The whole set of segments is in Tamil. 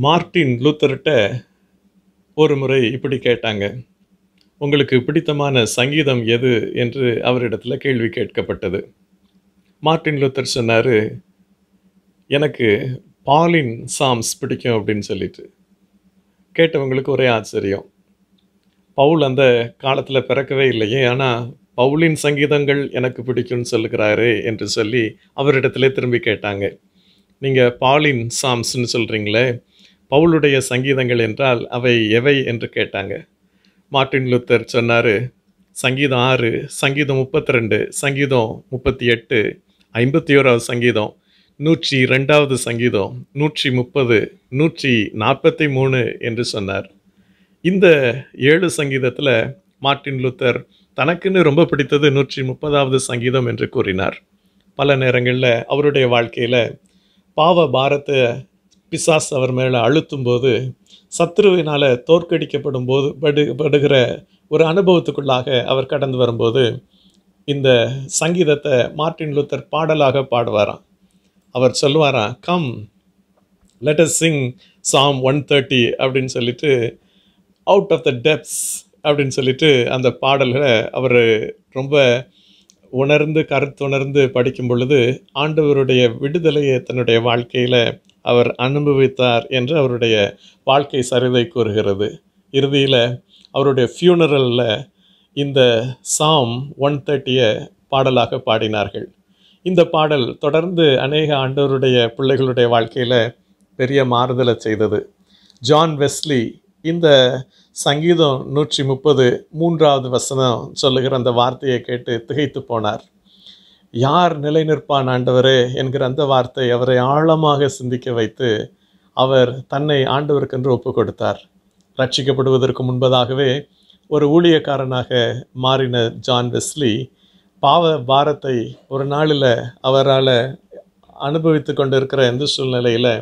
மார்ட்டின் லூத்தர்கிட்ட ஒரு முறை இப்படி கேட்டாங்க உங்களுக்கு பிடித்தமான சங்கீதம் எது என்று அவரிடத்துல கேள்வி கேட்கப்பட்டது மார்ட்டின் லூத்தர் சொன்னார் எனக்கு பாலின் சாம்ஸ் பிடிக்கும் அப்படின்னு சொல்லிட்டு கேட்டவங்களுக்கு ஒரே ஆச்சரியம் பவுல் அந்த காலத்தில் பிறக்கவே இல்லையே ஆனால் பவுலின் சங்கீதங்கள் எனக்கு பிடிக்கும்னு சொல்லுகிறாரே என்று சொல்லி அவரிடத்துல திரும்பி கேட்டாங்க நீங்கள் பாலின் சாம்ஸ்னு சொல்கிறீங்களே பவுலுடைய சங்கீதங்கள் என்றால் அவை எவை என்று கேட்டாங்க மார்ட்டின் லூத்தர் சொன்னார் சங்கீதம் ஆறு சங்கீதம் முப்பத்தி ரெண்டு சங்கீதம் முப்பத்தி எட்டு ஐம்பத்தி ஓராவது சங்கீதம் நூற்றி ரெண்டாவது சங்கீதம் நூற்றி முப்பது நூற்றி நாற்பத்தி மூணு என்று சொன்னார் இந்த ஏழு சங்கீதத்தில் மார்ட்டின் லூத்தர் தனக்குன்னு ரொம்ப பிடித்தது நூற்றி முப்பதாவது சங்கீதம் என்று கூறினார் பல நேரங்களில் அவருடைய வாழ்க்கையில் பாவ பாரத்தை பிசாஸ் அவர் மேலே அழுத்தும் போது சத்ருவினால் தோற்கடிக்கப்படும் போது படு படுகிற ஒரு அனுபவத்துக்குள்ளாக அவர் கடந்து வரும்போது இந்த சங்கீதத்தை மார்ட்டின் லூத்தர் பாடலாக பாடுவாராம் அவர் சொல்லுவாராம் come let us sing psalm one thirty அப்படின்னு சொல்லிட்டு அவுட் ஆஃப் த டெப்ஸ் அப்படின்னு சொல்லிட்டு அந்த பாடல்களை அவர் ரொம்ப உணர்ந்து கருத்துணர்ந்து படிக்கும் பொழுது ஆண்டவருடைய விடுதலையை தன்னுடைய வாழ்க்கையில் அவர் அனுபவித்தார் என்று அவருடைய வாழ்க்கை சரிதை கூறுகிறது இறுதியில் அவருடைய ஃபியூனரலில் இந்த சாம் ஒன் தேர்ட்டியை பாடலாக பாடினார்கள் இந்த பாடல் தொடர்ந்து அநேக ஆண்டவருடைய பிள்ளைகளுடைய வாழ்க்கையில் பெரிய மாறுதலை செய்தது ஜான் வெஸ்லி இந்த சங்கீதம் நூற்றி முப்பது மூன்றாவது வசனம் சொல்லுகிற அந்த வார்த்தையை கேட்டு திகைத்து போனார் யார் நிலை நிற்பான் ஆண்டவரே என்கிற அந்த வார்த்தை அவரை ஆழமாக சிந்திக்க வைத்து அவர் தன்னை ஆண்டவருக்கென்று ஒப்பு கொடுத்தார் ரட்சிக்கப்படுவதற்கு முன்பதாகவே ஒரு ஊழியக்காரனாக மாறின ஜான் வெஸ்லி பாவ பாரத்தை ஒரு நாளில் அவரால் அனுபவித்து கொண்டு இருக்கிற எந்த சூழ்நிலையில்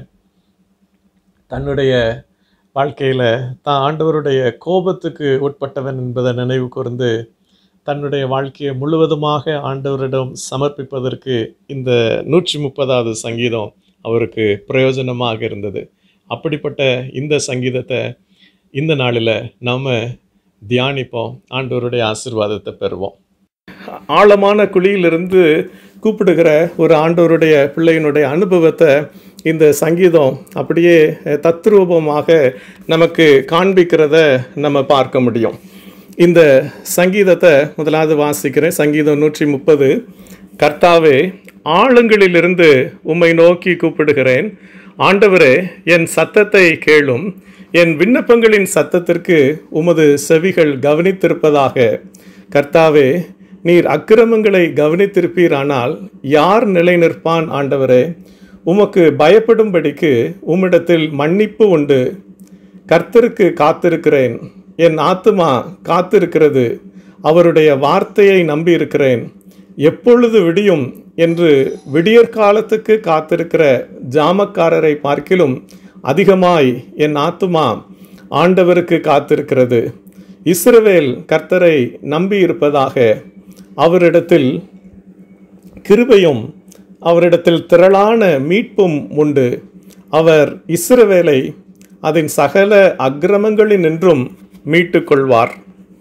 தன்னுடைய வாழ்க்கையில் தான் ஆண்டவருடைய கோபத்துக்கு உட்பட்டவன் என்பதை நினைவு கூர்ந்து தன்னுடைய வாழ்க்கையை முழுவதுமாக ஆண்டவரிடம் சமர்ப்பிப்பதற்கு இந்த நூற்றி முப்பதாவது சங்கீதம் அவருக்கு பிரயோஜனமாக இருந்தது அப்படிப்பட்ட இந்த சங்கீதத்தை இந்த நாளில் நாம் தியானிப்போம் ஆண்டவருடைய ஆசிர்வாதத்தை பெறுவோம் ஆழமான குழியிலிருந்து கூப்பிடுகிற ஒரு ஆண்டவருடைய பிள்ளையினுடைய அனுபவத்தை இந்த சங்கீதம் அப்படியே தத்ரூபமாக நமக்கு காண்பிக்கிறத நம்ம பார்க்க முடியும் இந்த சங்கீதத்தை முதலாவது வாசிக்கிறேன் சங்கீதம் நூற்றி முப்பது கர்த்தாவே ஆழங்களிலிருந்து உம்மை நோக்கி கூப்பிடுகிறேன் ஆண்டவரே என் சத்தத்தை கேளும் என் விண்ணப்பங்களின் சத்தத்திற்கு உமது செவிகள் கவனித்திருப்பதாக கர்த்தாவே நீர் அக்கிரமங்களை கவனித்திருப்பீரானால் யார் நிலை நிற்பான் ஆண்டவரே உமக்கு பயப்படும்படிக்கு உம்மிடத்தில் மன்னிப்பு உண்டு கர்த்தருக்கு காத்திருக்கிறேன் என் ஆத்துமா காத்திருக்கிறது அவருடைய வார்த்தையை நம்பியிருக்கிறேன் எப்பொழுது விடியும் என்று விடியற் காலத்துக்கு காத்திருக்கிற ஜாமக்காரரை பார்க்கிலும் அதிகமாய் என் ஆத்துமா ஆண்டவருக்கு காத்திருக்கிறது இஸ்ரவேல் கர்த்தரை நம்பியிருப்பதாக அவரிடத்தில் கிருபையும் அவரிடத்தில் திரளான மீட்பும் உண்டு அவர் இஸ்ரவேலை அதன் சகல அக்கிரமங்களினின்றும் மீட்டு கொள்வார்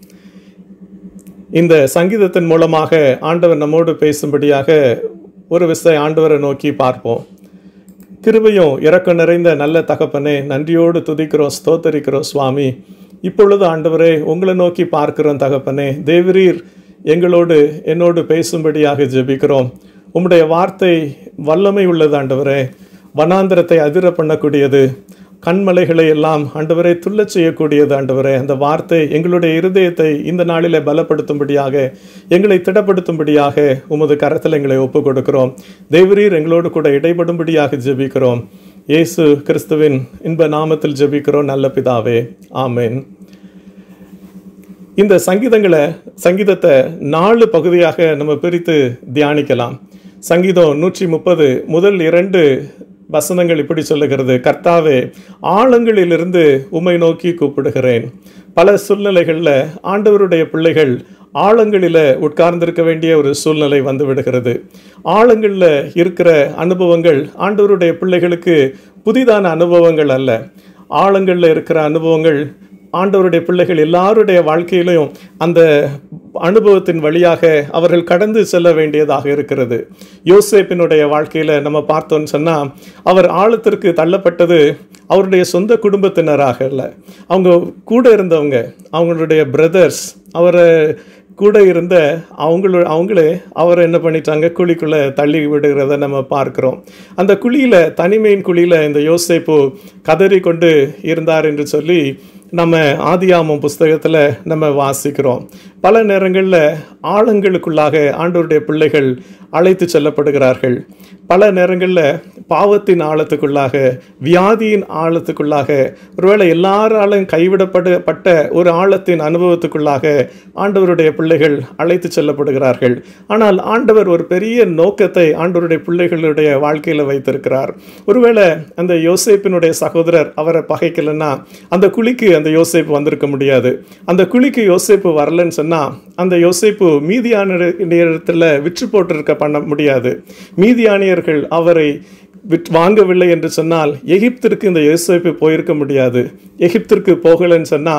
இந்த சங்கீதத்தின் மூலமாக ஆண்டவர் நம்மோடு பேசும்படியாக ஒரு விசை ஆண்டவரை நோக்கி பார்ப்போம் கிருபையும் இறக்க நிறைந்த நல்ல தகப்பனே நன்றியோடு துதிக்கிறோம் ஸ்தோத்தரிக்கிறோம் சுவாமி இப்பொழுது ஆண்டவரே உங்களை நோக்கி பார்க்கிறோம் தகப்பனே தேவரீர் எங்களோடு என்னோடு பேசும்படியாக ஜெபிக்கிறோம் உம்முடைய வார்த்தை வல்லமை உள்ளது ஆண்டவரே வனாந்திரத்தை அதிர பண்ணக்கூடியது கண்மலைகளை எல்லாம் ஆண்டவரை துள்ளச் செய்யக்கூடியது ஆண்டவரே அந்த வார்த்தை எங்களுடைய இருதயத்தை இந்த நாளில் பலப்படுத்தும்படியாக எங்களை திடப்படுத்தும்படியாக உமது கரத்தில் எங்களை ஒப்பு கொடுக்கிறோம் தேவரீர் எங்களோடு கூட இடைபடும்படியாக ஜெபிக்கிறோம் இயேசு கிறிஸ்துவின் இன்ப நாமத்தில் ஜெபிக்கிறோம் நல்ல பிதாவே ஆமேன் இந்த சங்கீதங்களை சங்கீதத்தை நாலு பகுதியாக நம்ம பிரித்து தியானிக்கலாம் சங்கீதம் நூற்றி முப்பது முதல் இரண்டு வசனங்கள் இப்படி சொல்லுகிறது கர்த்தாவே ஆழங்களிலிருந்து உம்மை நோக்கி கூப்பிடுகிறேன் பல சூழ்நிலைகளில் ஆண்டவருடைய பிள்ளைகள் ஆழங்களில் உட்கார்ந்திருக்க வேண்டிய ஒரு சூழ்நிலை வந்து விடுகிறது ஆழங்களில் இருக்கிற அனுபவங்கள் ஆண்டவருடைய பிள்ளைகளுக்கு புதிதான அனுபவங்கள் அல்ல ஆழங்களில் இருக்கிற அனுபவங்கள் ஆண்டவருடைய பிள்ளைகள் எல்லாருடைய வாழ்க்கையிலும் அந்த அனுபவத்தின் வழியாக அவர்கள் கடந்து செல்ல வேண்டியதாக இருக்கிறது யோசேப்பினுடைய வாழ்க்கையில நம்ம பார்த்தோம்னு சொன்னா அவர் ஆழத்திற்கு தள்ளப்பட்டது அவருடைய சொந்த குடும்பத்தினராக இல்லை அவங்க கூட இருந்தவங்க அவங்களுடைய பிரதர்ஸ் அவரை கூட இருந்த அவங்கள அவங்களே அவரை என்ன பண்ணிட்டாங்க குழிக்குள்ளே தள்ளி விடுகிறத நம்ம பார்க்கிறோம் அந்த குழியில தனிமையின் குழியில இந்த யோசேப்பு கதறி கொண்டு இருந்தார் என்று சொல்லி நம்ம ஆதியாமம் புஸ்தகத்தில் நம்ம வாசிக்கிறோம் பல நேரங்களில் ஆழங்களுக்குள்ளாக ஆண்டவருடைய பிள்ளைகள் அழைத்து செல்லப்படுகிறார்கள் பல நேரங்களில் பாவத்தின் ஆழத்துக்குள்ளாக வியாதியின் ஆழத்துக்குள்ளாக ஒருவேளை எல்லாராலும் கைவிடப்படப்பட்ட ஒரு ஆழத்தின் அனுபவத்துக்குள்ளாக ஆண்டவருடைய பிள்ளைகள் அழைத்து செல்லப்படுகிறார்கள் ஆனால் ஆண்டவர் ஒரு பெரிய நோக்கத்தை ஆண்டவருடைய பிள்ளைகளுடைய வாழ்க்கையில் வைத்திருக்கிறார் ஒருவேளை அந்த யோசேப்பினுடைய சகோதரர் அவரை பகைக்கலைன்னா அந்த குழிக்கு அந்த யோசேப்பு வந்திருக்க முடியாது அந்த குழிக்கு யோசேப்பு வரலன்னு சொன்னா அந்த யோசேப்பு மீதியான நேரத்தில் விற்று போட்டிருக்க பண்ண முடியாது மீதியானியர்கள் அவரை விட் வாங்கவில்லை என்று சொன்னால் எகிப்திற்கு இந்த யோசேப்பு போயிருக்க முடியாது எகிப்திற்கு போகலைன்னு சொன்னா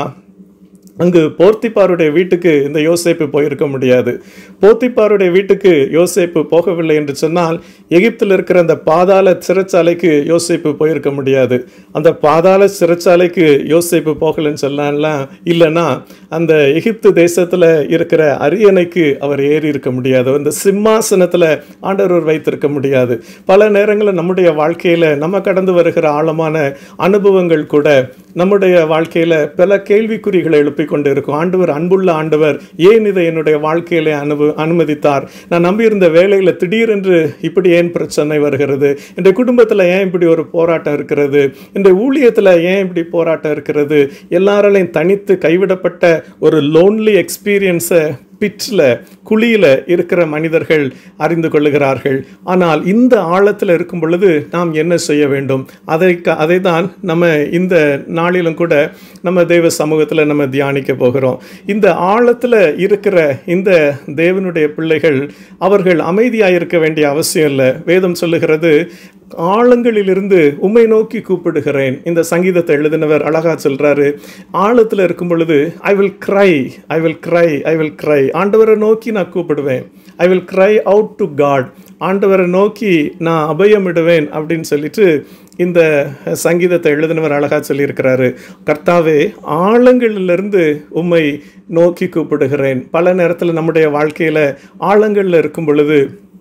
அங்கு போர்த்திப்பாருடைய வீட்டுக்கு இந்த யோசேப்பு போயிருக்க முடியாது போர்த்திப்பாருடைய வீட்டுக்கு யோசேப்பு போகவில்லை என்று சொன்னால் எகிப்தில் இருக்கிற அந்த பாதாள சிறைச்சாலைக்கு யோசேப்பு போயிருக்க முடியாது அந்த பாதாள சிறைச்சாலைக்கு யோசேப்பு போகலைன்னு சொல்லலாம் இல்லைன்னா அந்த எகிப்து தேசத்தில் இருக்கிற அரியணைக்கு அவர் ஏறி இருக்க முடியாது அந்த சிம்மாசனத்தில் ஆண்டவர் வைத்திருக்க முடியாது பல நேரங்களில் நம்முடைய வாழ்க்கையில் நம்ம கடந்து வருகிற ஆழமான அனுபவங்கள் கூட நம்முடைய வாழ்க்கையில் பல கேள்விக்குறிகளை எழுப்பி கொண்டு இருக்கும் ஆண்டவர் அன்புள்ள ஆண்டவர் ஏன் இதை என்னுடைய வாழ்க்கையில அனுப அனுமதித்தார் நான் நம்பியிருந்த வேலையில் திடீரென்று இப்படி ஏன் பிரச்சனை வருகிறது இந்த குடும்பத்தில் ஏன் இப்படி ஒரு போராட்டம் இருக்கிறது இந்த ஊழியத்தில் ஏன் இப்படி போராட்டம் இருக்கிறது எல்லாராலையும் தனித்து கைவிடப்பட்ட ஒரு லோன்லி எக்ஸ்பீரியன்ஸை பிட்ல குழியில இருக்கிற மனிதர்கள் அறிந்து கொள்ளுகிறார்கள் ஆனால் இந்த ஆழத்தில் இருக்கும் பொழுது நாம் என்ன செய்ய வேண்டும் அதை அதை தான் நம்ம இந்த நாளிலும் கூட நம்ம தெய்வ சமூகத்தில் நம்ம தியானிக்க போகிறோம் இந்த ஆழத்தில் இருக்கிற இந்த தேவனுடைய பிள்ளைகள் அவர்கள் அமைதியாக இருக்க வேண்டிய அவசியம் இல்லை வேதம் சொல்லுகிறது ஆழங்களிலிருந்து உம்மை நோக்கி கூப்பிடுகிறேன் இந்த சங்கீதத்தை எழுதினவர் அழகா சொல்றாரு ஆழத்தில் இருக்கும் பொழுது I will cry I will cry I will cry ஆண்டவரை நோக்கி நான் கூப்பிடுவேன் I will cry out to God ஆண்டவரை நோக்கி நான் அபயமிடுவேன் அப்படின்னு சொல்லிட்டு இந்த சங்கீதத்தை எழுதினவர் அழகா சொல்லியிருக்கிறாரு கர்த்தாவே ஆழங்களிலிருந்து உம்மை நோக்கி கூப்பிடுகிறேன் பல நேரத்தில் நம்முடைய வாழ்க்கையில் ஆழங்களில் இருக்கும் பொழுது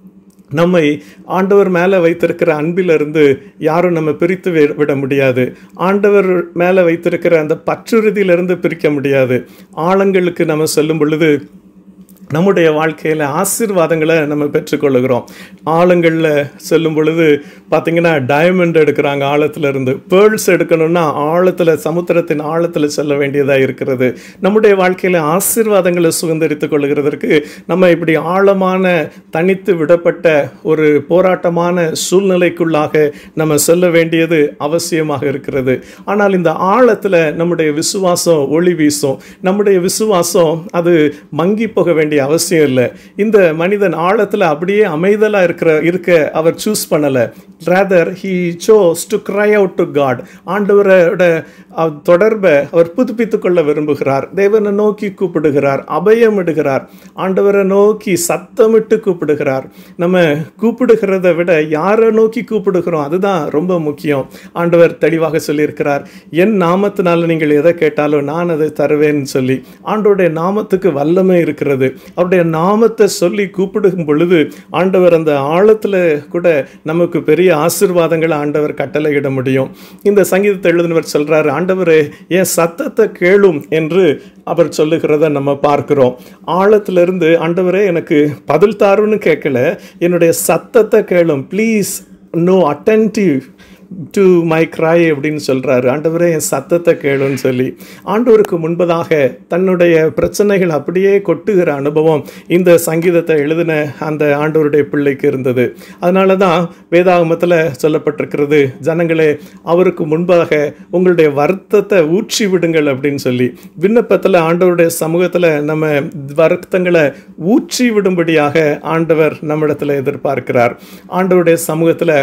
நம்மை ஆண்டவர் மேலே வைத்திருக்கிற அன்பிலிருந்து யாரும் நம்ம பிரித்து வி- விட முடியாது ஆண்டவர் மேலே வைத்திருக்கிற அந்த பற்றுறுதியிலிருந்து பிரிக்க முடியாது ஆழங்களுக்கு நம்ம செல்லும் பொழுது நம்முடைய வாழ்க்கையில் ஆசீர்வாதங்களை நம்ம பெற்றுக்கொள்ளுகிறோம் ஆழங்களில் செல்லும் பொழுது பார்த்தீங்கன்னா டைமண்ட் எடுக்கிறாங்க ஆழத்துல இருந்து பேர்ல்ஸ் எடுக்கணும்னா ஆழத்தில் சமுத்திரத்தின் ஆழத்தில் செல்ல வேண்டியதாக இருக்கிறது நம்முடைய வாழ்க்கையில் ஆசீர்வாதங்களை சுதந்திரித்துக் கொள்ளுகிறதற்கு நம்ம இப்படி ஆழமான தனித்து விடப்பட்ட ஒரு போராட்டமான சூழ்நிலைக்குள்ளாக நம்ம செல்ல வேண்டியது அவசியமாக இருக்கிறது ஆனால் இந்த ஆழத்தில் நம்முடைய விசுவாசம் ஒளி வீசும் நம்முடைய விசுவாசம் அது மங்கி போக வேண்டிய அவசியம் இல்லை இந்த மனிதன் ஆழத்தில் அப்படியே அமைதலாக இருக்கிற இருக்க அவர் சூஸ் பண்ணலை rather he chose to cry out to God ஆண்டவரோட அஹ், தொடர்பை அவர் புதுப்பித்துக் கொள்ள விரும்புகிறார் தேவனை நோக்கி கூப்பிடுகிறார் அபயமிடுகிறார் ஆண்டவரை நோக்கி சத்தமிட்டு கூப்பிடுகிறார் நம்ம கூப்பிடுகிறத விட யாரை நோக்கி கூப்பிடுகிறோம் அதுதான் ரொம்ப முக்கியம் ஆண்டவர் தெளிவாக சொல்லியிருக்கிறார் என் நாமத்தினால நீங்கள் எதை கேட்டாலும் நான் அதை தருவேன்னு சொல்லி ஆண்டவருடைய நாமத்துக்கு வல்லமை இருக்கிறது அவருடைய நாமத்தை சொல்லி கூப்பிடும் பொழுது ஆண்டவர் அந்த ஆழத்துல கூட நமக்கு பெரிய ஆசீர்வாதங்களை ஆண்டவர் கட்டளையிட முடியும் இந்த சங்கீதத்தை எழுதினவர் சொல்றாரு ஆண்டவரே என் சத்தத்தை கேளும் என்று அவர் சொல்லுகிறத நம்ம பார்க்கிறோம் ஆழத்திலிருந்து ஆண்டவரே எனக்கு பதில் தாருன்னு கேட்கல என்னுடைய சத்தத்தை கேளும் please no attentive to my cry அப்படின்னு சொல்றாரு ஆண்டவரே என் சத்தத்தை கேளுன்னு சொல்லி ஆண்டவருக்கு முன்பதாக தன்னுடைய பிரச்சனைகள் அப்படியே கொட்டுகிற அனுபவம் இந்த சங்கீதத்தை எழுதின அந்த ஆண்டவருடைய பிள்ளைக்கு இருந்தது அதனால தான் வேதாகமத்தில் சொல்லப்பட்டிருக்கிறது ஜனங்களே அவருக்கு முன்பாக உங்களுடைய வருத்தத்தை ஊற்றி விடுங்கள் அப்படின்னு சொல்லி விண்ணப்பத்தில் ஆண்டவருடைய சமூகத்தில் நம்ம வருத்தங்களை ஊற்றி விடும்படியாக ஆண்டவர் நம்மிடத்தில் எதிர்பார்க்கிறார் ஆண்டவருடைய சமூகத்தில்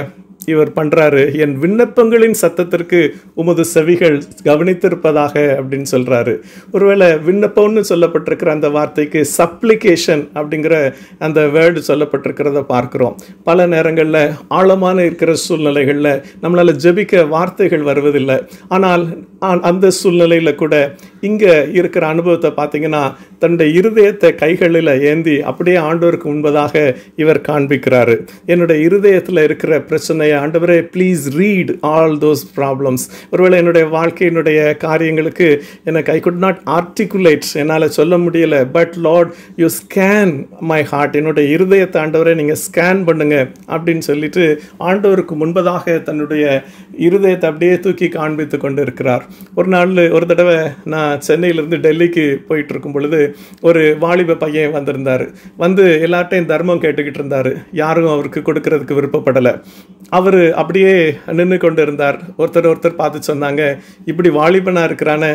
இவர் பண்றாரு என் விண்ணப்பங்களின் சத்தத்திற்கு உமது செவிகள் கவனித்திருப்பதாக அப்படின்னு சொல்றாரு ஒருவேளை விண்ணப்பம்னு சொல்லப்பட்டிருக்கிற அந்த வார்த்தைக்கு சப்ளிகேஷன் அப்படிங்கிற அந்த வேர்டு சொல்லப்பட்டிருக்கிறத பார்க்கிறோம் பல நேரங்களில் ஆழமான இருக்கிற சூழ்நிலைகளில் நம்மளால ஜெபிக்க வார்த்தைகள் வருவதில்லை ஆனால் ஆ- அந்த சூழ்நிலையில் கூட இங்கே இருக்கிற அனுபவத்தை பார்த்தீங்கன்னா தன்னுடைய இருதயத்தை கைகளில் ஏந்தி அப்படியே ஆண்டவருக்கு முன்பதாக இவர் காண்பிக்கிறாரு என்னுடைய இருதயத்தில் இருக்கிற பிரச்சனையை ஆண்டவரே please read all those problems ஒருவேளை என்னுடைய வாழ்க்கையினுடைய காரியங்களுக்கு எனக்கு ஐ குட் நாட் ஆர்டிகுலேட் என்னால் சொல்ல முடியல but Lord you scan my heart என்னுடைய இருதயத்தை ஆண்டவரை நீங்கள் ஸ்கேன் பண்ணுங்க அப்படின்னு சொல்லிட்டு ஆண்டவருக்கு முன்பதாக தன்னுடைய இருதயத்தை அப்படியே தூக்கி காண்பித்து கொண்டு இருக்கிறார் ஒரு நாள் ஒரு தடவை நான் சென்னையிலேருந்து டெல்லிக்கு போயிட்டு இருக்கும் பொழுது ஒரு வாலிப பையன் வந்திருந்தார் வந்து எல்லார்ட்டையும் தர்மம் கேட்டுக்கிட்டு இருந்தார் யாரும் அவருக்கு கொடுக்கறதுக்கு விருப்பப்படலை அவர் அப்படியே நின்று கொண்டு இருந்தார் ஒருத்தர் ஒருத்தர் பார்த்து சொன்னாங்க இப்படி வாலிபனாக இருக்கிறானே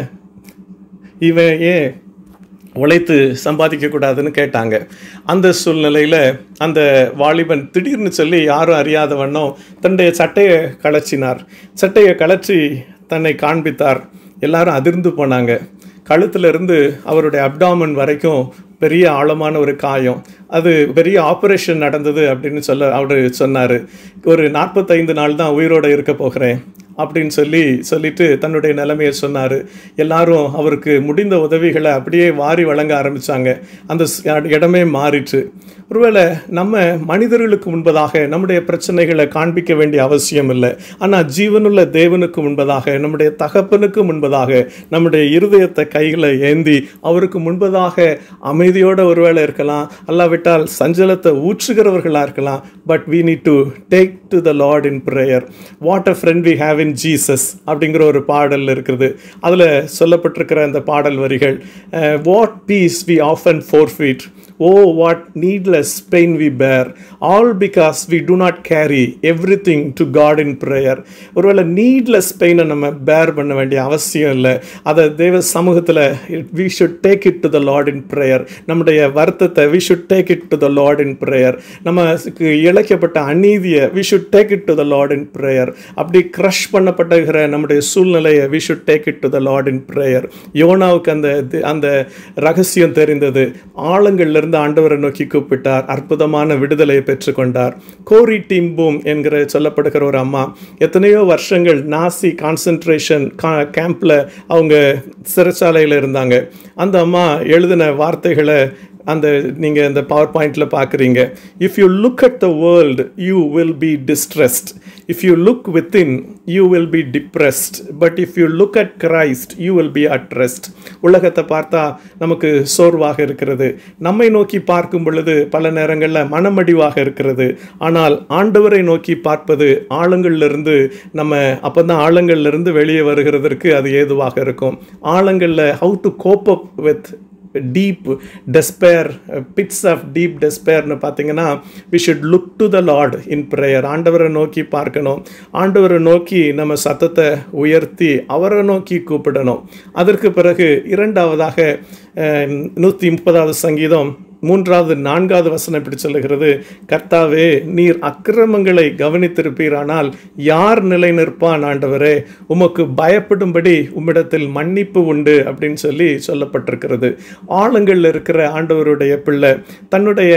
இவன் ஏன் உழைத்து சம்பாதிக்க கூடாதுன்னு கேட்டாங்க அந்த சூழ்நிலையில் அந்த வாலிபன் திடீர்னு சொல்லி யாரும் அறியாத வண்ணம் தன்னுடைய சட்டையை களைச்சினார் சட்டையை களைச்சி தன்னை காண்பித்தார் எல்லாரும் அதிர்ந்து போனாங்க கழுத்துல இருந்து அவருடைய அப்டாமன் வரைக்கும் பெரிய ஆழமான ஒரு காயம் அது பெரிய ஆப்ரேஷன் நடந்தது அப்படின்னு சொல்ல அவர் சொன்னார் ஒரு நாற்பத்தைந்து நாள் தான் உயிரோட இருக்க போகிறேன் அப்படின்னு சொல்லி சொல்லிட்டு தன்னுடைய நிலைமையை சொன்னார் எல்லாரும் அவருக்கு முடிந்த உதவிகளை அப்படியே வாரி வழங்க ஆரம்பிச்சாங்க அந்த ஸ்- இடமே மாறிற்று ஒருவேளை நம்ம மனிதர்களுக்கு முன்பதாக நம்முடைய பிரச்சனைகளை காண்பிக்க வேண்டிய அவசியம் இல்லை ஆனால் ஜீவனுள்ள தேவனுக்கு முன்பதாக நம்முடைய தகப்பனுக்கு முன்பதாக நம்முடைய இருதயத்தை கைகளை ஏந்தி அவருக்கு முன்பதாக அமைதியோட ஒருவேளை இருக்கலாம் அல்லாவிட்டால் சஞ்சலத்தை ஊற்றுகிறவர்களாக இருக்கலாம் but we need to take to the Lord in prayer what a friend we have in jesus அப்படிங்கிற ஒரு பாடல் இருக்குது அதில் சொல்லப்பட்டிருக்கிற அந்த பாடல் வரிகள் what peace we often forfeit O what needless pain we bear all because we do not carry everything to God in prayer ஒருவேளை நீட்லெஸ் பெயினை நம்ம பேர் பண்ண வேண்டிய அவசியம் இல்லை அதை தேவ சமூகத்தில் we should take it to the Lord in prayer நம்முடைய வருத்தத்தை we should take it to the Lord in prayer நமக்கு இழைக்கப்பட்ட அநீதியை we should take it to the Lord in prayer அப்படி க்ரஷ் பண்ணப்பட்டுகிற நம்முடைய சூழ்நிலையை we should take it to the Lord in prayer யோனாவுக்கு அந்த அந்த ரகசியம் தெரிந்தது ஆழங்கள்ல இருந்து ஆண்டவரை நோக்கி கூப்பிட்டார் அற்புதமான விடுதலையை பெற்றுக்கொண்டார் கோரி டிம்பூம் என்கிற சொல்லப்படுகிற ஒரு அம்மா எத்தனையோ வருஷங்கள் நாசி கான்சென்ட்ரேஷன் கேம்ப்ல அவங்க சிறைச்சாலையில் இருந்தாங்க அந்த அம்மா எழுதின வார்த்தைகளை அந்த நீங்கள் இந்த பவர் பாயிண்டில் பார்க்குறீங்க if you look at the world you will be distressed if you look within you will be depressed but if you look at Christ you will be at rest உலகத்தை பார்த்தா நமக்கு சோர்வாக இருக்கிறது நம்மை நோக்கி பார்க்கும் பொழுது பல நேரங்களில் மனமடிவாக இருக்கிறது ஆனால் ஆண்டவரை நோக்கி பார்ப்பது ஆழங்கள்லேருந்து நம்ம அப்போ தான் ஆழங்கள்லேருந்து வெளியே வருகிறதற்கு அது ஏதுவாக இருக்கும் ஆழங்களில் how to cope up with deep despair pits of deep டெஸ்பேர்னு பார்த்தீங்கன்னா we should look to the Lord in prayer ஆண்டவரை நோக்கி பார்க்கணும் ஆண்டவரை நோக்கி நம்ம சத்தத்தை உயர்த்தி அவரை நோக்கி கூப்பிடணும் அதற்கு பிறகு இரண்டாவதாக அஹ், நூற்றி முப்பதாவது சங்கீதம் மூன்றாவது நான்காவது வசனம் இப்படி சொல்லுகிறது கர்த்தாவே நீர் அக்கிரமங்களை கவனித்திருப்பீரானால் யார் நிலை நிற்பான் ஆண்டவரே உமக்கு பயப்படும்படி உம்மிடத்தில் மன்னிப்பு உண்டு அப்படின்னு சொல்லி சொல்லப்பட்டிருக்கிறது ஆழங்கள்ல இருக்கிற ஆண்டவருடைய பிள்ளை தன்னுடைய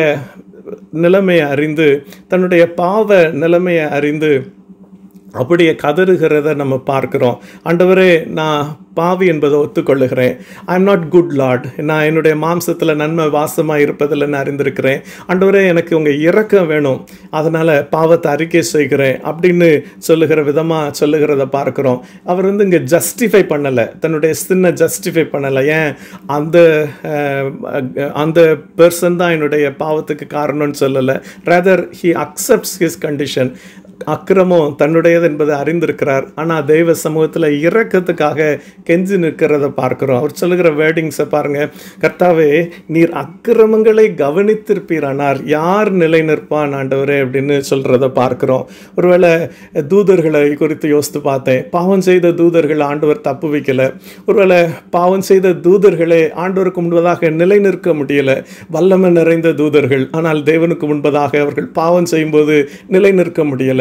நிலைமையை அறிந்து தன்னுடைய பாவ நிலைமையை அறிந்து அப்படியே கதறுகிறத நம்ம பார்க்கிறோம் ஆண்டவரே நான் பாவி என்பதை ஒத்துக்கொள்ளுகிறேன் I am not good Lord நான் என்னுடைய மாம்சத்தில் நன்மை வாசமாக இருப்பதில் நான் அறிந்திருக்கிறேன் ஆண்டவரே எனக்கு உங்கள் இரக்கம் வேணும் அதனால் பாவத்தை அறிக்கை செய்கிறேன் அப்படின்னு சொல்லுகிற விதமாக சொல்லுகிறத பார்க்குறோம் அவர் வந்து இங்கே ஜஸ்டிஃபை பண்ணலை தன்னுடைய சின்ன ஜஸ்டிஃபை பண்ணலை ஏன் அந்த அஹ், அந்த பர்சன் தான் என்னுடைய பாவத்துக்கு காரணம்னு சொல்லலை rather he accepts his condition அக்கிரமம் தன்னுடையது என்பதை அறிந்திருக்கிறார் ஆனால் தெய்வ சமூகத்தில் இரக்கத்துக்காக கெஞ்சி நிற்கிறத பார்க்கிறோம் அவர் சொல்லுகிற வேர்டிங்ஸை பாருங்க கர்த்தாவே நீர் அக்கிரமங்களை கவனித்திருப்பீரானார் யார் நிலை நிற்பான் ஆண்டவரே அப்படின்னு சொல்றத பார்க்கிறோம் ஒருவேளை தூதர்களை குறித்து யோசித்து பார்த்தேன் பாவம் செய்த தூதர்கள் ஆண்டவர் தப்பு வைக்கல ஒருவேளை பாவம் செய்த தூதர்களே ஆண்டவருக்கு முன்பதாக நிலை நிற்க முடியல வல்லமை நிறைந்த தூதர்கள் ஆனால் தேவனுக்கு முன்பதாக அவர்கள் பாவம் செய்யும்போது நிலை நிற்க முடியல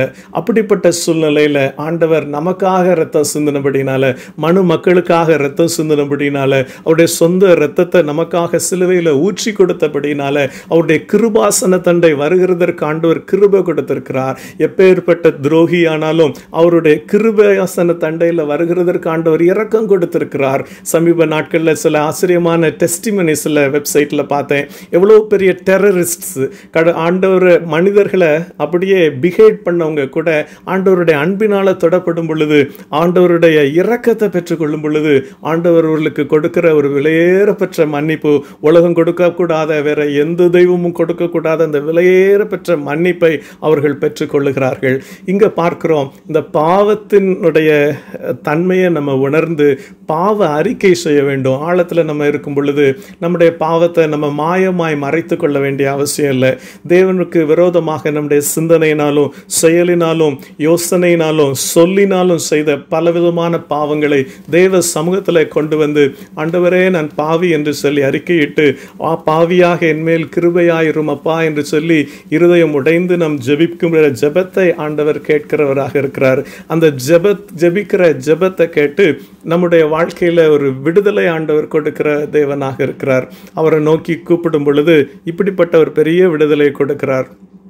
இல்லை அப்படிப்பட்ட சூழ்நிலையில ஆண்டவர் நமக்காக ரத்தம் சிந்தினபடினால மனு மக்களுக்காக ரத்தம் சிந்தினபடினால அவருடைய சொந்த ரத்தத்தை நமக்காக சிலுவையில் ஊற்றி கொடுத்தபடினால அவருடைய கிருபாசன தண்டை வருகிறதற்கு ஆண்டவர் கிருபை கொடுத்திருக்கிறார் எப்பேற்பட்ட துரோகி ஆனாலும் அவருடைய கிருபாசன தண்டையில் வருகிறதற்கு ஆண்டவர் இரக்கம் கொடுத்திருக்கிறார் சமீப நாட்களில் சில ஆச்சரியமான டெஸ்டிமனிஸில் வெப்சைட்டில் பார்த்தேன் எவ்வளோ பெரிய டெரரிஸ்ட்ஸ் கட ஆண்டவர் மனிதர்களை அப்படியே பிஹேவ் பண்ணவங்க கூட ஆண்டவருடைய அன்பினால் தொடப்படும் பொழுது ஆண்டவருடைய இரக்கத்தை பெற்றுக்கொள்ளும் பொழுது ஆண்டவர் அவர்களுக்கு கொடுக்கிற ஒரு விலையேறப்பெற்ற மன்னிப்பு உலகம் கொடுக்கக்கூடாத வேற எந்த தெய்வமும் கொடுக்கக்கூடாத அந்த விலையேறப்பெற்ற மன்னிப்பை அவர்கள் பெற்றுக்கொள்ளுகிறார்கள் இங்க பார்க்கிறோம் இந்த பாவத்தினுடைய தன்மையை நம்ம உணர்ந்து பாவ அறிக்கை செய்ய வேண்டும் ஆழத்தில் நம்ம இருக்கும் பொழுது நம்முடைய பாவத்தை நம்ம மாயமாய் மறைத்து கொள்ள வேண்டிய அவசியம் இல்லை தேவனுக்கு விரோதமாக நம்முடைய சிந்தனையினாலும் செயலினாலும் யோசனையினாலும் சொல்லினாலும் செய்த பலவிதமான பாவங்களை தேவ சமூகத்தில் கொண்டு வந்து ஆண்டவரே நான் பாவி என்று சொல்லி அறிக்கையிட்டு ஆ பாவியாக என்மேல் கிருபையாயிரும் அப்பா என்று சொல்லி இருதயம் உடைந்து நம் ஜெபிக்கும் ஜெபத்தை ஆண்டவர் கேட்கிறவராக இருக்கிறார் அந்த ஜெபத் ஜெபிக்கிற ஜெபத்தை கேட்டு நம்முடைய வாழ்க்கையில் ஒரு விடுதலை ஆண்டவர் கொடுக்கிற தேவனாக இருக்கிறார் அவரை நோக்கி கூப்பிடும் பொழுது இப்படிப்பட்ட ஒரு பெரிய விடுதலை கொடுக்கிறார்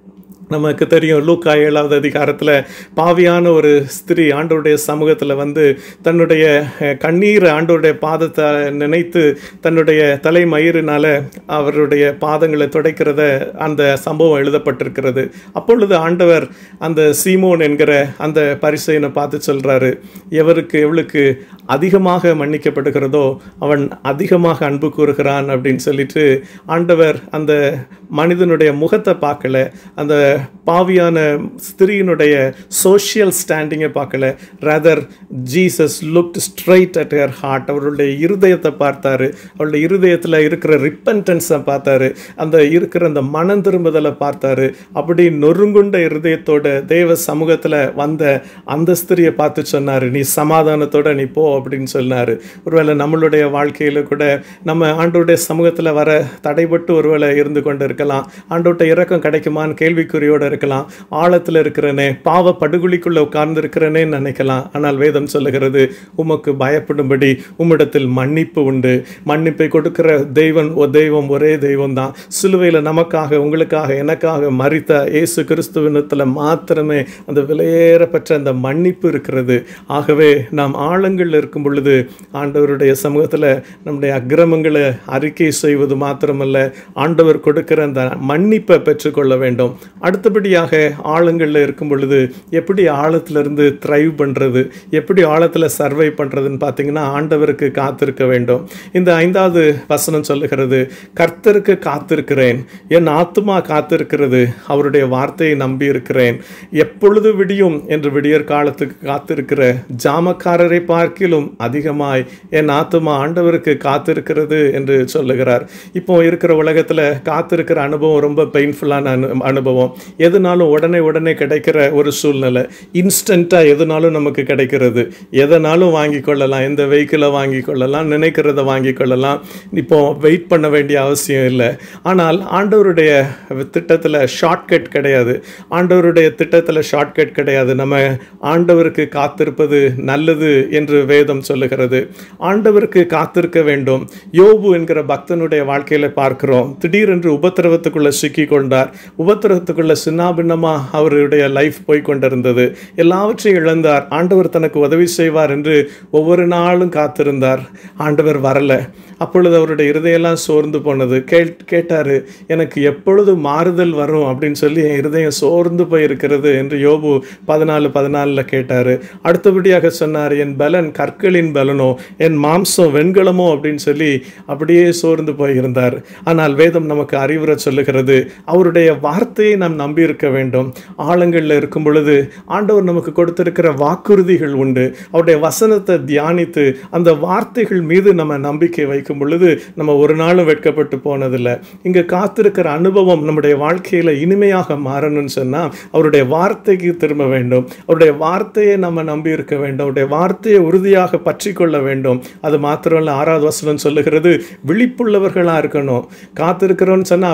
நமக்கு தெரியும் லூக்கா ஏழாவது அதிகாரத்தில் பாவியான ஒரு ஸ்திரீ ஆண்டவருடைய சமூகத்தில் வந்து தன்னுடைய அஹ், கண்ணீரை ஆண்டவருடைய பாதத்தை நினைத்து தன்னுடைய தலைமயிரினால அவருடைய பாதங்களை துடைக்கிறத அந்த சம்பவம் எழுதப்பட்டிருக்கிறது அப்பொழுது ஆண்டவர் அந்த சீமோன் என்கிற அந்த பரிசையனை பார்த்து சொல்றாரு எவருக்கு எவளுக்கு அதிகமாக மன்னிக்கப்படுகிறதோ அவன் அதிகமாக அன்பு கூறுகிறான் அப்படின்னு சொல்லிட்டு ஆண்டவர் அந்த மனிதனுடைய முகத்தை பார்க்கல அந்த பாவியான ஸ்திரீனுடைய சோஷியல் ஸ்டாண்டிங்கை பார்க்கல rather Jesus looked straight at her heart அவருடைய இருதயத்தை பார்த்தாரு அவருடைய இருதயத்தில் இருக்கிற ரிப்பன்டன்ஸை பார்த்தாரு அந்த இருக்கிற அந்த மனம் திரும்புதலை பார்த்தாரு அப்படி நொறுங்குண்ட இருதயத்தோட தேவ சமூகத்தில் வந்த அந்த ஸ்திரியை பார்த்து சொன்னார் நீ சமாதானத்தோட நீ போ அப்படின்னு சொன்னார் ஒருவேளை நம்மளுடைய வாழ்க்கையில் கூட நம்ம ஆண்டோடைய சமூகத்தில் வர தடைபட்டு ஒருவேளை இருந்து கொண்டு இருக்கலாம் ஆண்டோட்ட இறக்கம் கிடைக்குமான்னு கேள்விக்குறியோடு இருக்கலாம் ஆழத்தில் இருக்கிறனே பாவ படுகொலிக்குள்ளே உட்கார்ந்து இருக்கிறனேன்னு நினைக்கலாம் ஆனால் வேதம் சொல்லுகிறது உமக்கு பயப்படும்படி உம்மிடத்தில் மன்னிப்பு உண்டு மன்னிப்பை கொடுக்கிற தெய்வம் ஒ தெய்வம் ஒரே தெய்வம் தான் சிலுவையில் நமக்காக உங்களுக்காக எனக்காக மறித்த இயேசு கிறிஸ்துவனத்தில் மாத்திரமே அந்த விலையேறப்பெற்ற அந்த மன்னிப்பு இருக்கிறது ஆகவே நாம் ஆழங்களில் இருக்கும் பொழுது ஆண்டவருடைய சமூகத்தில் நம்முடைய அக்கிரமங்களை அறிக்கை செய்வது மாத்திரமல்ல ஆண்டவர் கொடுக்கிற அந்த மன்னிப்பை பெற்றுக்கொள்ள வேண்டும் அடுத்தபடியாக ஆழங்களில் இருக்கும் பொழுது எப்படி ஆழத்திலிருந்து த்ரைவ் பண்ணுறது எப்படி ஆழத்தில் சர்வை பண்ணுறதுன்னு பார்த்தீங்கன்னா ஆண்டவருக்கு காத்திருக்க வேண்டும் இந்த ஐந்தாவது வசனம் சொல்லுகிறது கர்த்தருக்கு காத்திருக்கிறேன் என் ஆத்துமா காத்திருக்கிறது அவருடைய வார்த்தையை நம்பி இருக்கிறேன் எப்பொழுது விடியும் என்று விடியற் காலத்துக்கு காத்திருக்கிற ஜாமக்காரரை பார்க்கிலும் அதிகமாய் என் ஆத்துமா ஆண்டவருக்கு காத்திருக்கிறது என்று சொல்லுகிறார் இப்போ இருக்கிற உலகத்தில் காத்திருக்கிற அனுபவம் ரொம்ப பெயின்ஃபுல்லான அனு அனுபவம் எதுனாலும் உடனே உடனே கிடைக்கிற ஒரு சூழ்நிலை இன்ஸ்டண்ட்டாக எதுனாலும் நமக்கு கிடைக்கிறது எதனாலும் வாங்கி கொள்ளலாம் எந்த வெஹிக்கிளை வாங்கி கொள்ளலாம் நினைக்கிறத வாங்கி கொள்ளலாம் இப்போ வெயிட் பண்ண வேண்டிய அவசியம் இல்லை ஆனால் ஆண்டவருடைய திட்டத்தில் ஷார்ட்கட் கிடையாது ஆண்டவருடைய திட்டத்தில் ஷார்ட்கட் கிடையாது நம்ம ஆண்டவருக்கு காத்திருப்பது நல்லது என்று வேதம் சொல்லுகிறது ஆண்டவருக்கு காத்திருக்க வேண்டும் யோபு என்கிற பக்தனுடைய வாழ்க்கையில பார்க்கிறோம் திடீரென்று உபத்திரவத்துக்குள்ள சிக்கி கொண்டார் உபத்திரவத்துக்குள்ள சின்னாபின்னமா அவருடைய லைஃப் போய் கொண்டிருந்தது எல்லாவற்றையும் இழந்தார் ஆண்டவர் தனக்கு உதவி செய்வார் என்று ஒவ்வொரு நாளும் காத்திருந்தார் ஆண்டவர் வரல அப்பொழுது அவருடைய இருதயெல்லாம் சோர்ந்து போனது கேட் கேட்டாரு எனக்கு எப்பொழுது மாறுதல் வரும் அப்படின்னு சொல்லி என் இருதயம் சோர்ந்து போயிருக்கிறது என்று யோபு பதினாலு பதினாலில் கேட்டாரு அடுத்தபடியாக சொன்னார் என் பலன் கற்களின் பலனோ என் மாம்சம் வெண்கலமோ அப்படின்னு சொல்லி அப்படியே சோர்ந்து போயிருந்தார் ஆனால் வேதம் நமக்கு அறிவுரை சொல்லுகிறது அவருடைய வார்த்தையை நாம் நம்பியிருக்க வேண்டும் ஆழங்களில் இருக்கும் பொழுது ஆண்டவர் நமக்கு கொடுத்திருக்கிற வாக்குறுதிகள் உண்டு அவருடைய வசனத்தை தியானித்து அந்த வார்த்தைகள் மீது நம்ம நம்பிக்கை வைக்கும் பொழுது நம்ம ஒரு நாளும் வெட்கப்பட்டு போனதில்லை இங்கே காத்திருக்கிற அனுபவம் நம்முடைய வாழ்க்கையில் இனிமையாக மாறணும்னு சொன்னால் அவருடைய வார்த்தைக்கு திரும்ப வேண்டும் அவருடைய வார்த்தையை நம்ம நம்பி இருக்க வேண்டும் அவருடைய வார்த்தையை உறுதியாக பற்றி கொள்ள வேண்டும் அது மாத்திரம் இல்லை ஆறாவது வசனம் சொல்லுகிறது விழிப்புள்ளவர்களாக இருக்கணும் காத்திருக்கிறோன்னு சொன்னால்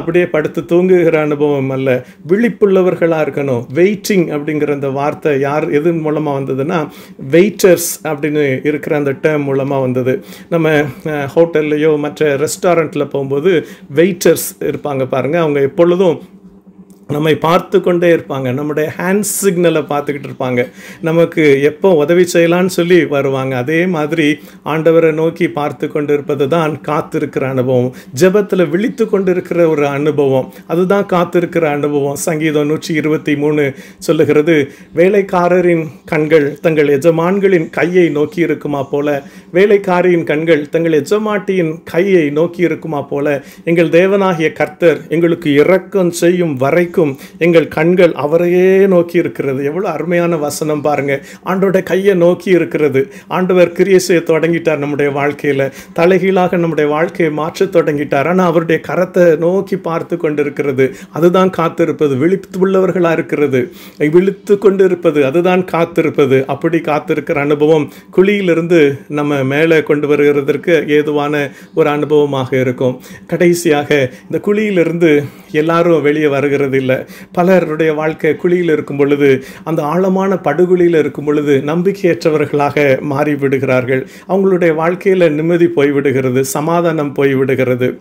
அப்படியே படுத்து தூங்குகிற அனுபவம் அல்ல விழிப்புள்ளவர்களாக இருக்கணும் வெயிட்டிங் அப்படிங்கிற அந்த வார்த்தை யார் எது மூலமாக வந்ததுன்னா வெயிட்டர்ஸ் அப்படின்னு இருக்கிற அந்த டேர்ம் மூலமாக வந்தது நம்ம ஹோட்டல்லையோ மற்ற ரெஸ்டாரண்ட்டில் போகும்போது வெயிட்டர்ஸ் இருப்பாங்க பாருங்கள் அவங்க எப்பொழுதும் நம்மை பார்த்து கொண்டே இருப்பாங்க நம்முடைய ஹேண்ட் சிக்னலை பார்த்துக்கிட்டு இருப்பாங்க நமக்கு எப்போ உதவி செய்யலான்னு சொல்லி வருவாங்க அதே மாதிரி ஆண்டவரை நோக்கி பார்த்து கொண்டு இருப்பது தான் காத்திருக்கிற அனுபவம் ஜெபத்தில் விழித்து கொண்டு இருக்கிற ஒரு அனுபவம் அதுதான் காத்திருக்கிற அனுபவம் சங்கீதம் நூற்றி இருபத்தி மூணு சொல்லுகிறது வேலைக்காரரின் கண்கள் தங்கள் எஜமான்களின் கையை நோக்கி இருக்குமா போல வேலைக்காரியின் கண்கள் தங்கள் எஜமாட்டியின் கையை நோக்கி இருக்குமா போல எங்கள் தேவனாகிய கர்த்தர் எங்களுக்கு இரக்கம் செய்யும் வரைக்கும் எங்கள் கண்கள் அவரையே நோக்கி இருக்கிறது எவ்வளோ அருமையான வசனம் பாருங்க ஆண்டோட கையை நோக்கி இருக்கிறது ஆண்டவர் கிரியை செய்ய தொடங்கிட்டார் நம்முடைய வாழ்க்கையில் தலைகீழாக நம்முடைய வாழ்க்கையை மாற்ற தொடங்கிட்டார் ஆனால் அவருடைய கரத்தை நோக்கி பார்த்து கொண்டிருக்கிறது அதுதான் காத்திருப்பது விழித்து உள்ளவர்களாக இருக்கிறது விழித்து கொண்டு இருப்பது அதுதான் காத்திருப்பது அப்படி காத்திருக்கிற அனுபவம் குழியிலிருந்து நம்ம மேலே கொண்டு வருகிறதற்கு ஏதுவான ஒரு அனுபவமாக இருக்கும் கடைசியாக இந்த குழியிலிருந்து எல்லாரும் வெளியே வருகிறது இல்லை பலருடைய வாழ்க்கை குழியில் இருக்கும் பொழுது அந்த ஆழமான படுகுழியில் இருக்கும் பொழுது நம்பிக்கையற்றவர்களாக மாறிவிடுகிறார்கள் அவங்களுடைய வாழ்க்கையில் நிம்மதி போய்விடுகிறது சமாதானம் போய்விடுகிறது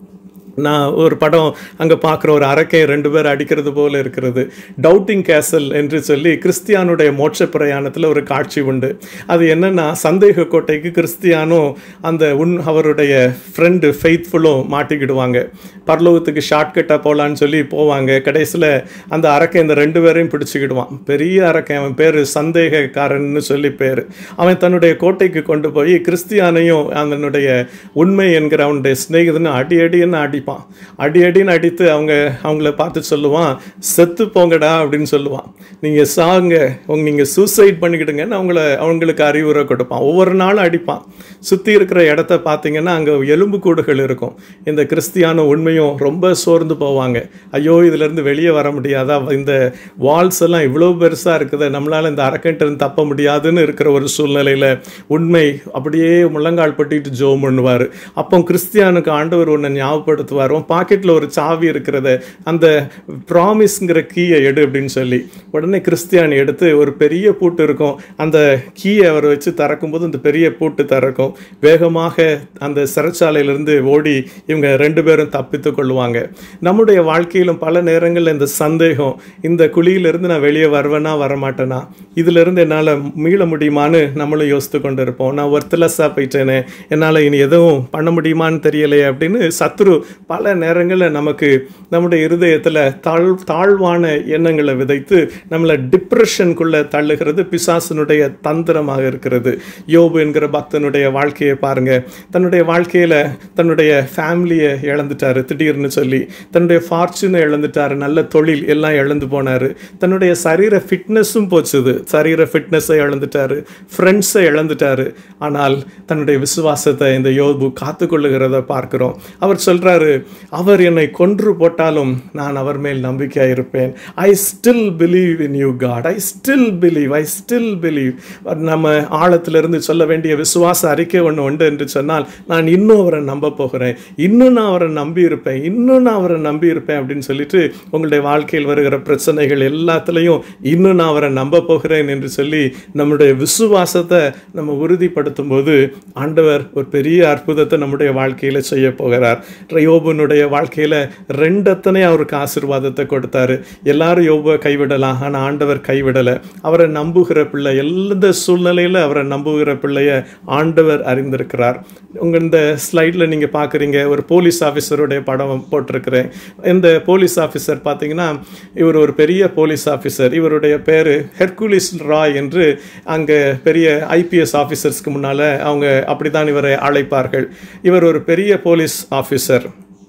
நான் ஒரு படம் அங்கே பார்க்குற ஒரு அரக்கை ரெண்டு பேர் அடிக்கிறது போல இருக்கிறது டவுட்டிங் கேசல் என்று சொல்லி கிறிஸ்தியானுடைய மோட்ச பிரயாணத்தில் ஒரு காட்சி உண்டு அது என்னென்னா சந்தேக கோட்டைக்கு கிறிஸ்தியானும் அந்த உன் அவருடைய ஃப்ரெண்டு ஃபெய்த்ஃபுல்லும் மாட்டிக்கிடுவாங்க பரலோகத்துக்கு ஷார்ட்கட்டாக போகலான்னு சொல்லி போவாங்க கடைசியில் அந்த அரக்கை இந்த ரெண்டு பேரையும் பிடிச்சிக்கிடுவான் பெரிய அரக்கை அவன் பேர் சந்தேகக்காரன்னு சொல்லி பேர் அவன் தன்னுடைய கோட்டைக்கு கொண்டு போய் கிறிஸ்தியானையும் அதனுடைய உண்மை என்கிற அவனுடைய சிநேகிதனை அடி அடின்னு அடி அடிப்பான் அடி அடின்னு அடித்து அவங்க அவங்கள பார்த்து சொல்லுவான் செத்து போங்கடா அப்படின்னு சொல்லுவான் நீங்கள் சாங்க உங்க நீங்கள் சூசைட் பண்ணிக்கிடுங்கன்னு அவங்கள அவங்களுக்கு அறிவுரை கொடுப்பான் ஒவ்வொரு நாளும் அடிப்பான் சுற்றி இருக்கிற இடத்த பார்த்தீங்கன்னா அங்கே எலும்பு கூடுகள் இருக்கும் இந்த கிறிஸ்தியான உண்மையும் ரொம்ப சோர்ந்து போவாங்க ஐயோ இதுலேருந்து வெளியே வர முடியாதா இந்த வால்ஸ் எல்லாம் இவ்வளோ பெருசாக இருக்குது நம்மளால் இந்த அரக்கன்ட்டு தப்ப முடியாதுன்னு இருக்கிற ஒரு சூழ்நிலையில் உண்மை அப்படியே முழங்கால் பட்டிட்டு ஜோம் பண்ணுவார் அப்போ கிறிஸ்தியானுக்கு ஆண்டவர் ஒன்று ஞாபகப்படுத்த நடத்துவார் உன் பாக்கெட்டில் ஒரு சாவி இருக்கிறத அந்த ப்ராமிஸ்ங்கிற கீயை எடு அப்படின்னு சொல்லி உடனே கிறிஸ்தியானி எடுத்து ஒரு பெரிய பூட்டு இருக்கும் அந்த கீயை அவர் வச்சு திறக்கும்போது அந்த பெரிய பூட்டு திறக்கும் வேகமாக அந்த சிறைச்சாலையிலிருந்து ஓடி இவங்க ரெண்டு பேரும் தப்பித்து கொள்வாங்க நம்முடைய வாழ்க்கையிலும் பல நேரங்களில் இந்த சந்தேகம் இந்த குழியிலிருந்து நான் வெளியே வருவேனா வரமாட்டேனா இதிலிருந்து என்னால் மீள முடியுமான்னு நம்மளும் யோசித்து கொண்டு இருப்போம் நான் ஒர்த்லெஸ்ஸாக போயிட்டேனே என்னால் இனி எதுவும் பண்ண முடியுமான்னு தெரியலையே அப்படின்னு சத்ரு பல நேரங்களில் நமக்கு நம்முடைய இருதயத்தில் தாழ் தாழ்வான எண்ணங்களை விதைத்து நம்மளை டிப்ரெஷனுக்குள்ளே தள்ளுகிறது பிசாசனுடைய தந்திரமாக இருக்கிறது யோபு என்கிற பக்தனுடைய வாழ்க்கையை பாருங்க தன்னுடைய வாழ்க்கையில் தன்னுடைய ஃபேமிலியை இழந்துட்டாரு திடீர்னு சொல்லி தன்னுடைய ஃபார்ச்சூனை இழந்துட்டாரு நல்ல தொழில் எல்லாம் இழந்து போனார் தன்னுடைய சரீர ஃபிட்னஸும் போச்சுது சரீர ஃபிட்னஸை இழந்துட்டாரு ஃப்ரெண்ட்ஸை இழந்துட்டாரு ஆனால் தன்னுடைய விசுவாசத்தை இந்த யோபு காத்து கொள்ளுகிறத பார்க்கிறோம் அவர் சொல்றாரு அவர் என்னை கொன்று போட்டாலும் நான் அவர் மேல் நம்பிக்கையாக இருப்பேன் I still believe in you God I still believe I still believe நம்ம ஆழத்திலிருந்து சொல்ல வேண்டிய விசுவாச அறிக்கை ஒன்று உண்டு என்று சொன்னால் நான் இன்னும் அவரை நம்ப போகிறேன் இன்னும் நான் அவரை நம்பி இருப்பேன் இன்னும் நான் அவரை நம்பி இருப்பேன் அப்படின்னு சொல்லிட்டு உங்களுடைய வாழ்க்கையில் வருகிற பிரச்சனைகள் எல்லாத்துலேயும் இன்னும் நான் அவரை நம்ப போகிறேன் என்று சொல்லி நம்முடைய விசுவாசத்தை நம்ம உறுதிப்படுத்தும் போது ஆண்டவர் ஒரு பெரிய அற்புதத்தை நம்முடைய வாழ்க்கையில் செய்ய போகிறார் யோபனுடைய வாழ்க்கையில் ரெண்டத்தனை அவருக்கு ஆசிர்வாதத்தை கொடுத்தாரு எல்லாரும் யோபை கைவிடலாம் ஆனால் ஆண்டவர் கைவிடலை அவரை நம்புகிற பிள்ளை எந்த சூழ்நிலையில் அவரை நம்புகிற பிள்ளைய ஆண்டவர் அறிந்திருக்கிறார் உங்கள் இந்த ஸ்லைடில் நீங்கள் பார்க்குறீங்க ஒரு போலீஸ் ஆஃபீஸருடைய படம் போட்டிருக்கிறேன் இந்த போலீஸ் ஆஃபீஸர் பார்த்தீங்கன்னா இவர் ஒரு பெரிய போலீஸ் ஆஃபீஸர் இவருடைய பேர் ஹெர்குலிஸ் ராய் என்று அங்கே பெரிய ஐபிஎஸ் ஆஃபீஸர்ஸ்க்கு முன்னால் அவங்க அப்படி தான் இவரை அழைப்பார்கள் இவர் ஒரு பெரிய போலீஸ் ஆஃபீஸர்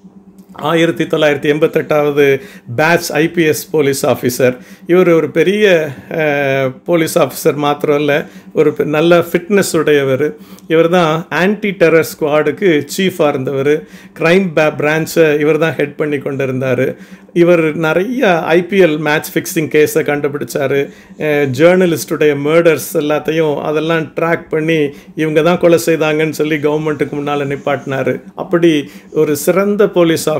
ஆயிரத்தி தொள்ளாயிரத்தி எண்பத்தெட்டாவது பேட்ச் ஐபிஎஸ் போலீஸ் ஆஃபீஸர் இவர் ஒரு பெரிய போலீஸ் ஆஃபீஸர் மாத்திரம் இல்லை ஒரு நல்ல ஃபிட்னஸ் உடையவர் இவர் தான் ஆன்டி டெரர் ஸ்குவாடுக்கு சீஃபாக இருந்தவர் க்ரைம் பே பிரான்ச்சை இவர் தான் ஹெட் பண்ணி கொண்டு இருந்தார் இவர் நிறைய ஐபிஎல் மேட்ச் ஃபிக்ஸிங் கேஸை கண்டுபிடிச்சாரு ஜேர்னலிஸ்டுடைய மேர்டர்ஸ் எல்லாத்தையும் அதெல்லாம் ட்ராக் பண்ணி இவங்க தான் கொலை செய்தாங்கன்னு சொல்லி கவர்மெண்ட்டுக்கு முன்னால் நிப்பாட்டினார் அப்படி ஒரு சிறந்த போலீஸ் ஆஃபீஸர்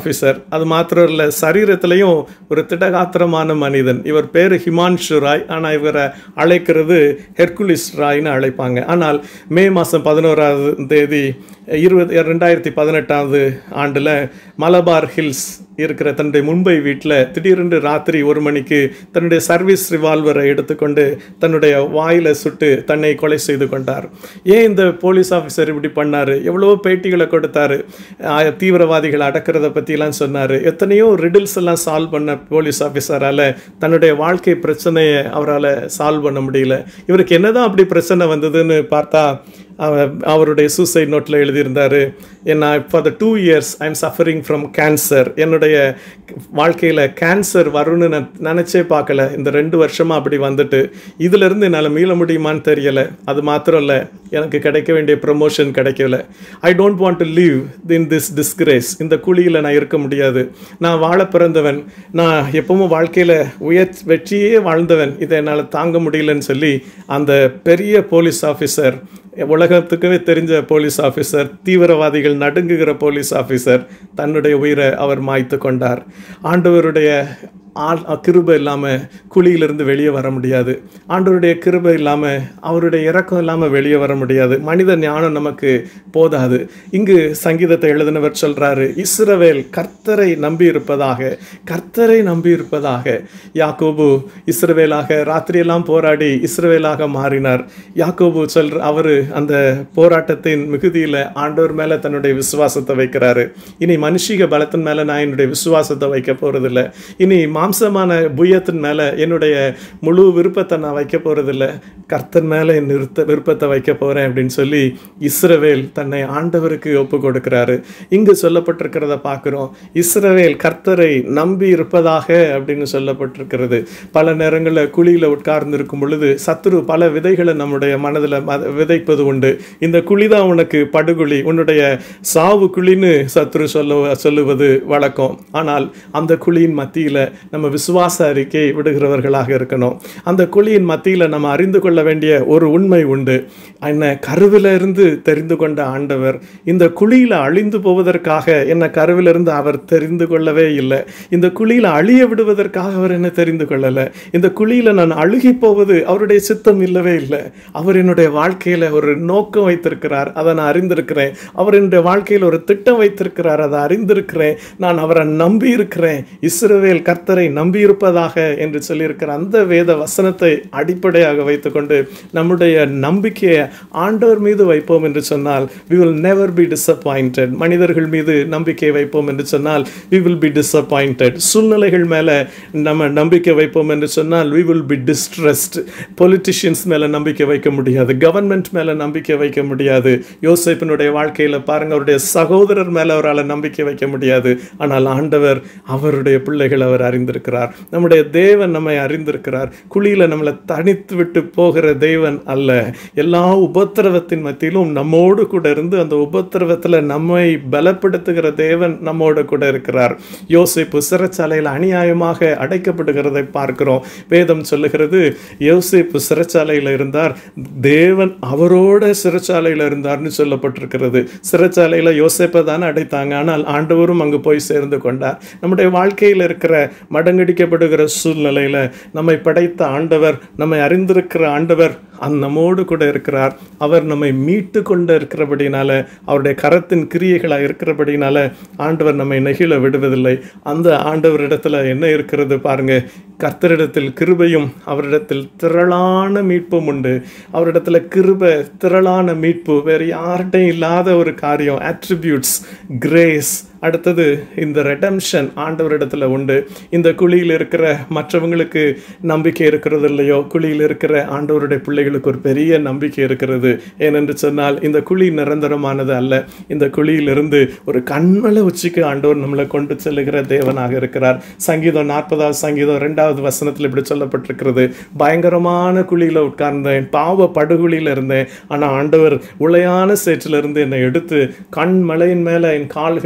ஆஃபீஸர் அது மாத்திரம் இல்லை சரீரத்திலையும் ஒரு திடகாத்திரமான மனிதன் இவர் பேர் ஹிமான்ஷு ராய் ஆனால் இவரை அழைக்கிறது ஹெர்குலிஸ் ராய்னு அழைப்பாங்க ஆனால் மே மாதம் பதினோராவது தேதி இருபது ரெண்டாயிரத்தி பதினெட்டாவது ஆண்டில் மலபார் ஹில்ஸ் இருக்கிற தன்னுடைய மும்பை வீட்டில் திடீரென்று ராத்திரி ஒரு மணிக்கு தன்னுடைய சர்வீஸ் ரிவால்வரை எடுத்துக்கொண்டு தன்னுடைய வாயில் சுட்டு தன்னை கொலை செய்து கொண்டார் ஏன் இந்த போலீஸ் ஆஃபீஸர் இப்படி பண்ணார் எவ்வளவோ பேட்டிகளை கொடுத்தாரு ஆஹ் தீவிரவாதிகளை அடக்கிறத பற்றிலாம் சொன்னார் எத்தனையோ ரிடில்ஸ் எல்லாம் சால்வ் பண்ண போலீஸ் ஆஃபீஸரால் தன்னுடைய வாழ்க்கை பிரச்சனையை அவரால் சால்வ் பண்ண முடியல இவருக்கு என்னதான் அப்படி பிரச்சனை வந்ததுன்னு பார்த்தா அவ- அவருடைய சூசைட் நோட்டில் எழுதியிருந்தார் என்ன for the two years I am suffering from cancer என்னுடைய வாழ்க்கையில் கேன்சர் வரும்னு நான் நினச்சே பார்க்கல இந்த ரெண்டு வருஷமாக அப்படி வந்துட்டு இதிலிருந்து என்னால் மீள முடியுமான்னு தெரியலை அது மாத்திரம் இல்லை எனக்கு கிடைக்க வேண்டிய ப்ரமோஷன் கிடைக்கல I don't want to leave in this disgrace இந்த குழியில் நான் இருக்க முடியாது நான் வாழ பிறந்தவன் நான் எப்பவும் வாழ்க்கையில் உயர் வெற்றியே வாழ்ந்தவன் இதை என்னால் தாங்க முடியலன்னு சொல்லி அந்த பெரிய போலீஸ் ஆஃபீஸர் உலகத்துக்குமே தெரிஞ்ச போலீஸ் ஆஃபீஸர் தீவிரவாதிகள் நடுங்குகிற போலீஸ் ஆஃபீஸர் தன்னுடைய உயிரை அவர் மாய்த்து கொண்டார் ஆண்டவருடைய ஆள் கிருபை இல்லாமல் குழியிலிருந்து வெளியே வர முடியாது ஆண்டவருடைய கிருபை இல்லாமல் அவருடைய இரக்கம் இல்லாமல் வெளியே வர முடியாது மனித ஞானம் நமக்கு போதாது இங்கு சங்கீதத்தை எழுதினவர் சொல்றாரு இஸ்ரவேல் கர்த்தரை நம்பி இருப்பதாக கர்த்தரை நம்பி இருப்பதாக யாக்கோபு இஸ்ரவேலாக ராத்திரியெல்லாம் போராடி இஸ்ரவேலாக மாறினார் யாக்கோபு சொல்ற அவரு அந்த போராட்டத்தின் மிகுதியில் ஆண்டவர் மேலே தன்னுடைய விசுவாசத்தை வைக்கிறாரு இனி மனுஷிக பலத்தின் மேலே நான் என்னுடைய விசுவாசத்தை வைக்க போறதில்ல இனி மாம்சமான புயத்தின் மேலே என்னுடைய முழு விருப்பத்தை நான் வைக்க போறதில்ல கர்த்தன் மேலே என் நிறுத்த விருப்பத்தை வைக்க போறேன் அப்படின்னு சொல்லி இஸ்ரவேல் தன்னை ஆண்டவருக்கு ஒப்பு கொடுக்கிறாரு இங்கு சொல்லப்பட்டிருக்கிறத பார்க்குறோம் இஸ்ரவேல் கர்த்தரை நம்பி இருப்பதாக அப்படின்னு சொல்லப்பட்டிருக்கிறது பல நேரங்களில் குழியில் உட்கார்ந்து இருக்கும் பொழுது சத்துரு பல விதைகளை நம்முடைய மனதில் விதைப்பது உண்டு இந்த குழி தான் உனக்கு படுகுழி உன்னுடைய சாவு குழின்னு சத்துரு சொல்ல சொல்லுவது வழக்கம் ஆனால் அந்த குழியின் மத்தியில் நம்ம விசுவாச அறிக்கை விடுகிறவர்களாக இருக்கணும் அந்த குழியின் மத்தியில் நம்ம அறிந்து கொள்ள வேண்டிய ஒரு உண்மை உண்டு என்ன கருவில இருந்து தெரிந்து கொண்ட ஆண்டவர் இந்த குழியில் அழிந்து போவதற்காக என்ன கருவிலிருந்து அவர் தெரிந்து கொள்ளவே இல்லை இந்த குழியில் அழிய விடுவதற்காக அவர் என்ன தெரிந்து கொள்ளலை இந்த குழியில் நான் அழுகி போவது அவருடைய சித்தம் இல்லவே இல்லை அவர் என்னுடைய வாழ்க்கையில் ஒரு நோக்கம் வைத்திருக்கிறார் அதை நான் அறிந்திருக்கிறேன் அவர் என்னுடைய வாழ்க்கையில் ஒரு திட்டம் வைத்திருக்கிறார் அதை அறிந்திருக்கிறேன் நான் அவரை நம்பி இருக்கிறேன் இஸ்ரவேல் கர்த்தரை நம்பி இருப்பதாக என்று சொல்லியிருக்கிற அந்த வேத வசனத்தை அடிப்படையாக வைத்துக்கொண்டு நம்முடைய நம்பிக்கையை ஆண்டவர் மீது வைப்போம் என்று சொன்னால் we will never be disappointed மனிதர்கள் மீது நம்பிக்கை வைப்போம் என்று சொன்னால் we will be disappointed சூழ்நிலைகள் மேலே நம்ம நம்பிக்கை வைப்போம் என்று சொன்னால் we will be distressed politicians மேலே நம்பிக்கை வைக்க முடியாது கவர்மெண்ட் மேலே நம்பிக்கை வைக்க முடியாது யோசேப்பினுடைய வாழ்க்கையில் பாருங்க அவருடைய சகோதரர் மேலே அவரால் நம்பிக்கை வைக்க முடியாது ஆனால் ஆண்டவர் அவருடைய பிள்ளைகள் அவர் அறிந்திருக்கிறார் நம்முடைய தேவன் நம்மை அறிந்திருக்கிறார் குழியில் நம்மளை தனித்து விட்டு போகிற தேவன் அல்ல எல்லா உபத்திரவத்தின் மத்தியிலும் நம்மோடு கூட இருந்து அந்த உபத்திரவத்தில் நம்மை பலப்படுத்துகிற தேவன் நம்மோடு கூட இருக்கிறார் யோசிப்பு சிறைச்சாலையில் அநியாயமாக அடைக்கப்படுகிறதை பார்க்கிறோம் வேதம் சொல்லுகிறது யோசிப்பு சிறைச்சாலையில் இருந்தார் தேவன் அவரோட சிறைச்சாலையில் இருந்தார்னு சொல்லப்பட்டிருக்கிறது சிறைச்சாலையில் யோசேப்பை தானே அடைத்தாங்க ஆனால் ஆண்டவரும் அங்கு போய் சேர்ந்து கொண்டார் நம்முடைய வாழ்க்கையில் இருக்கிற மடங்கடிக்கப்படுகிற சூழ்நிலையில் நம்மை படைத்த ஆண்டவர் நம்மை அறிந்திருக்கிற ஆண்டவர் அந்த நம்மோடு கூட இருக்கிறார் அவர் நம்மை மீட்டு கொண்டு இருக்கிறபடினால அவருடைய கரத்தின் கிரியைகளாக இருக்கிறபடினால ஆண்டவர் நம்மை நெகிழ விடுவதில்லை அந்த ஆண்டவரிடத்துல என்ன இருக்கிறது பாருங்க கர்த்தரிடத்தில் கிருபையும் அவரிடத்தில் திரளான மீட்பும் உண்டு அவரிடத்துல கிருபை திரளான மீட்பு வேறு யார்கிட்டையும் இல்லாத ஒரு காரியம் அட்ரிபியூட்ஸ் கிரேஸ் அடுத்தது இந்த ரெடம்ஷன் ஆண்டவரிடத்துல உண்டு இந்த குழியில் இருக்கிற மற்றவங்களுக்கு நம்பிக்கை இருக்கிறது இல்லையோ குழியில் இருக்கிற ஆண்டவருடைய பிள்ளைகளுக்கு ஒரு பெரிய நம்பிக்கை இருக்கிறது ஏனென்று சொன்னால் இந்த குழி நிரந்தரமானது அல்ல இந்த குழியிலிருந்து ஒரு கண்மலை உச்சிக்கு ஆண்டவர் நம்மளை கொண்டு செல்லுகிற தேவனாக இருக்கிறார் சங்கீதம் நாற்பதாவது சங்கீதம் ரெண்டாவது வசனத்தில் இப்படி சொல்லப்பட்டிருக்கிறது பயங்கரமான குழியில் உட்கார்ந்தேன் பாவ படுகுழியில் இருந்தேன் ஆனால் ஆண்டவர் உளையான சேற்றிலிருந்து என்னை எடுத்து கண்மலையின் மேலே என் கால்களை நிற்க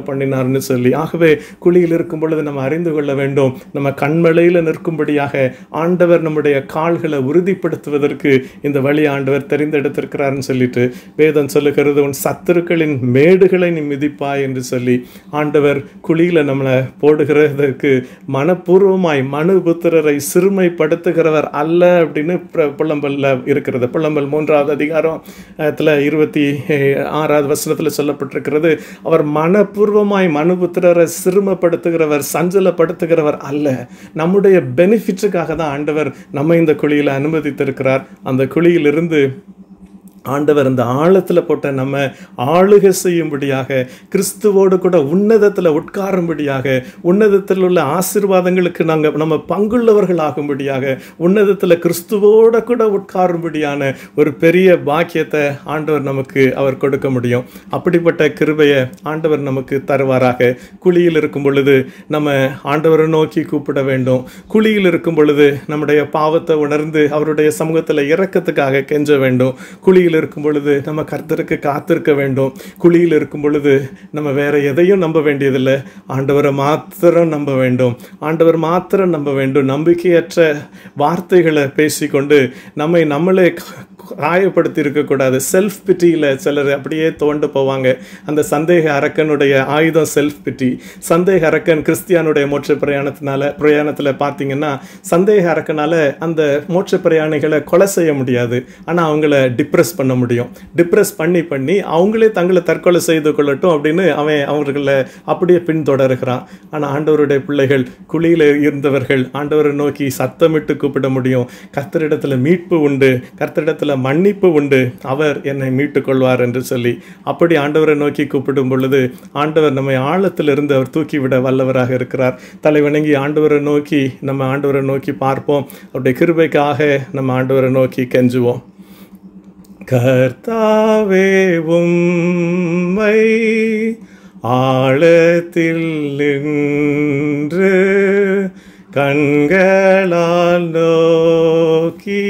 பண்ணினார்னு சொல்லி ஆகவே குழியில் இருக்கும் பொழுது நம்ம அறிந்து கொள்ள வேண்டும் நம்ம கண்மலையில் நிற்கும்படியாக ஆண்டவர் நம்முடைய கால்களை உறுதிப்படுத்துவதற்கு இந்த வழி ஆண்டவர் தெரிந்தெடுத்திருக்கிறார்னு சொல்லிட்டு வேதம் சொல்லுகிறது உன் சத்துருக்களின் மேடுகளை நீ மிதிப்பாய் என்று சொல்லி ஆண்டவர் குழியில நம்மளை போடுகிறதற்கு மனப்பூர்வமாய் மனு புத்திரரை சிறுமைப்படுத்துகிறவர் அல்ல அப்படின்னு பிர- புலம்பல்ல இருக்கிறது புலம்பல் மூன்றாவது அதிகாரம் அதில் இருபத்தி ஆறாவது வசனத்தில் சொல்லப்பட்டிருக்கிறது அவர் மனப்பூர்வமாய் மனுபுத்திரரை சிறுமப்படுத்துகிறவர் சஞ்சலப்படுத்துகிறவர் அல்ல நம்முடைய பெனிஃபிட்டுக்காக தான் ஆண்டவர் நம்ம இந்த குழியில் அனுமதித்திருக்கிறார் அந்த குழியிலிருந்து ஆண்டவர் அந்த ஆழத்தில் போட்ட நம்ம ஆளுகை செய்யும்படியாக கிறிஸ்துவோடு கூட உன்னதத்தில் உட்காரும்படியாக உன்னதத்தில் உள்ள ஆசீர்வாதங்களுக்கு நாங்கள் நம்ம பங்குள்ளவர்கள் ஆகும்படியாக உன்னதத்தில் கிறிஸ்துவோட கூட உட்காரும்படியான ஒரு பெரிய பாக்கியத்தை ஆண்டவர் நமக்கு அவர் கொடுக்க முடியும் அப்படிப்பட்ட கிருபையை ஆண்டவர் நமக்கு தருவாராக குழியில் இருக்கும் பொழுது நம்ம ஆண்டவரை நோக்கி கூப்பிட வேண்டும் குழியில் இருக்கும் பொழுது நம்முடைய பாவத்தை உணர்ந்து அவருடைய சமூகத்தில் இறக்கத்துக்காக கெஞ்ச வேண்டும் குழியில் இருக்கும் பொழுது நம்ம கர்த்தருக்கு காத்திருக்க வேண்டும் குழியில் இருக்கும் பொழுது நம்ம வேற எதையும் நம்ப வேண்டியதில்லை ஆண்டவரை மாத்திரம் நம்ப வேண்டும் ஆண்டவர் மாத்திரம் நம்ப வேண்டும் நம்பிக்கையற்ற வார்த்தைகளை பேசிக்கொண்டு நம்மை நம்மளே காயப்படுத்தி இருக்கக்கூடாது செல்ஃப் பிட்டியில் சிலர் அப்படியே தோண்டு போவாங்க அந்த சந்தேக அரக்கனுடைய ஆயுதம் செல்ஃப் பிட்டி சந்தேக அரக்கன் கிறிஸ்தியானுடைய மோட்ச பிரயாணத்தினால பிரயாணத்தில் பார்த்தீங்கன்னா சந்தேக அரக்கனால அந்த மோட்ச பிரயாணிகளை கொலை செய்ய முடியாது ஆனால் அவங்கள டிப்ரெஸ் பண்ண முடியும் டிப்ரெஸ் பண்ணி பண்ணி அவங்களே தங்களை தற்கொலை செய்து கொள்ளட்டும் அப்படின்னு அவன் அவர்களை அப்படியே பின்தொடருகிறான் ஆனால் ஆண்டவருடைய பிள்ளைகள் குழியில் இருந்தவர்கள் ஆண்டவரை நோக்கி சத்தமிட்டு கூப்பிட முடியும் கர்த்தரிடத்துல மீட்பு உண்டு கர்த்தரிடத்துல மன்னிப்பு உண்டு அவர் என்னை மீட்டுக் கொள்வார் என்று சொல்லி அப்படி ஆண்டவரை நோக்கி கூப்பிடும் பொழுது ஆண்டவர் நம்மை ஆழத்திலிருந்து அவர் தூக்கிவிட வல்லவராக இருக்கிறார் தலை வணங்கி ஆண்டவரை நோக்கி நம்ம ஆண்டவரை நோக்கி பார்ப்போம் அவருடைய கிருபைக்காக நம்ம ஆண்டவரை நோக்கி கெஞ்சுவோம் கர்த்தாவே உம்மை ஆழத்தில் நின்று கண்களால் நோக்கி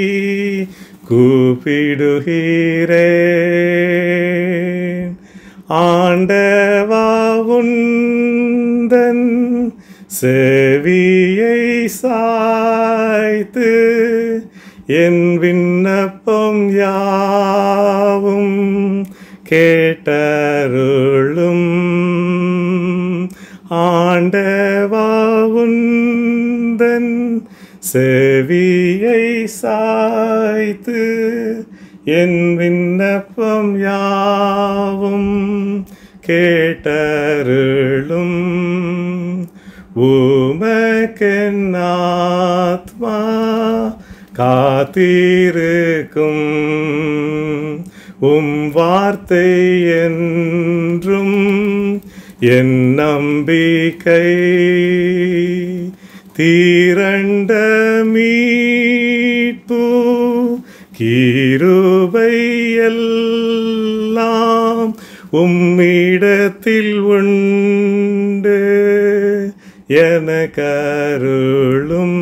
கூப்பிடுகிறேன் ஆண்டவா உந்தன் செவியை சாய்த்து என் விண்ணப்பம் யாவும் கேட்டருளும் ஆண்டவா உந்தன் செவியை சாய்த்து என் விண்ணப்பம் யாவும் கேட்டருளும் உமக்கென் ஆத்மா காத்திருக்கும் உம் வார்த்தை என்றும் என் நம்பிக்கை தீரண்ட மீட்பு கீருபை எல்லாம் உம்மிடத்தில் உண்டு என கருளும்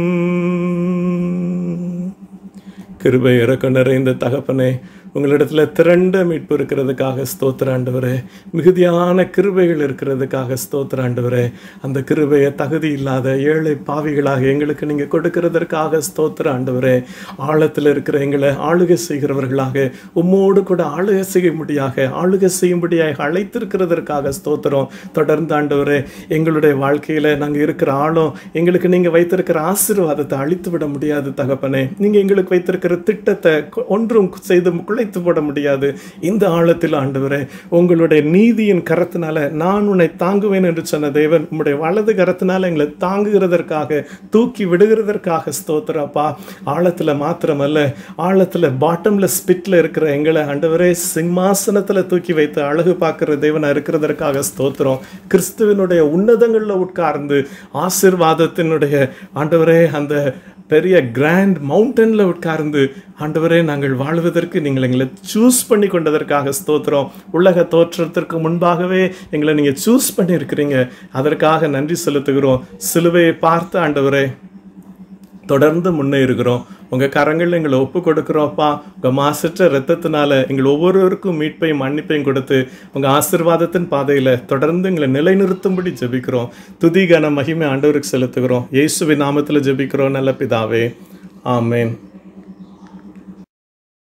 கிருபை இறக்க நிறைந்த தகப்பனே உங்களிடத்துல திரண்ட மீட்பு இருக்கிறதுக்காக ஸ்தோத்திர ஆண்டவரே மிகுதியான கிருபைகள் இருக்கிறதுக்காக ஸ்தோத்திர ஆண்டவரே அந்த கிருபையை தகுதி இல்லாத ஏழை பாவிகளாக எங்களுக்கு நீங்க கொடுக்கிறதற்காக ஸ்தோத்திர ஆண்டவரே ஆழத்தில் இருக்கிற எங்களை ஆளுகை செய்கிறவர்களாக உம்மோடு கூட ஆளுகை செய்யும்படியாக ஆளுகை செய்யும்படியாக அழைத்திருக்கிறதற்காக ஸ்தோத்திரம் தொடர்ந்து ஆண்டவரே எங்களுடைய வாழ்க்கையில நாங்க இருக்கிற ஆழம் எங்களுக்கு நீங்க வைத்திருக்கிற ஆசீர்வாதத்தை அழித்து விட முடியாது தகப்பனே நீங்க எங்களுக்கு வைத்திருக்கிற திட்டத்தை கொ- ஒன்றும் செய்து குலைத்து போட முடியாது இந்த ஆழத்தில் ஆண்டவரே உங்களுடைய நீதியின் கரத்தினால நான் உன்னை தாங்குவேன் என்று சொன்ன தேவன் உம்முடைய வலது கரத்தினால எங்களை தாங்குகிறதற்காக தூக்கி விடுகிறதற்காக ஸ்தோத்திரப்பா ஆழத்துல மாத்திரமல்ல ஆழத்துல பாட்டம்ல ஸ்பிட்ல இருக்கிற எங்களை ஆண்டவரே சிம்மாசனத்துல தூக்கி வைத்து அழகு பார்க்கிற தேவனா இருக்கிறதற்காக ஸ்தோத்திரம் கிறிஸ்துவனுடைய உன்னதங்கள்ல உட்கார்ந்து ஆசீர்வாதத்தினுடைய ஆண்டவரே அந்த பெரிய கிராண்ட் மவுண்டன்ல உட்கார்ந்து ஆண்டவரே நாங்கள் வாழ்வதற்கு நீங்கள் எங்களை சூஸ் பண்ணி கொண்டதற்காக ஸ்தோத்திரம் உலக தோற்றத்திற்கு முன்பாகவே எங்களை நீங்க சூஸ் பண்ணி இருக்கிறீங்க அதற்காக நன்றி செலுத்துகிறோம் சிலுவையை பார்த்து ஆண்டவரே தொடர்ந்து முன்னேறுகிறோம் உங்கள் கரங்களில் எங்களை ஒப்பு கொடுக்குறோம்ப்பா உங்கள் மாசற்ற ரத்தத்தினால எங்கள் ஒவ்வொருவருக்கும் மீட்பையும் மன்னிப்பையும் கொடுத்து உங்கள் ஆசிர்வாதத்தின் பாதையில் தொடர்ந்து எங்களை நிலைநிறுத்தும்படி ஜெபிக்கிறோம் துதி கன மகிமை ஆண்டவருக்கு செலுத்துகிறோம் இயேசுவின் நாமத்தில் ஜெபிக்கிறோம் நல்ல பிதாவே ஆமேன்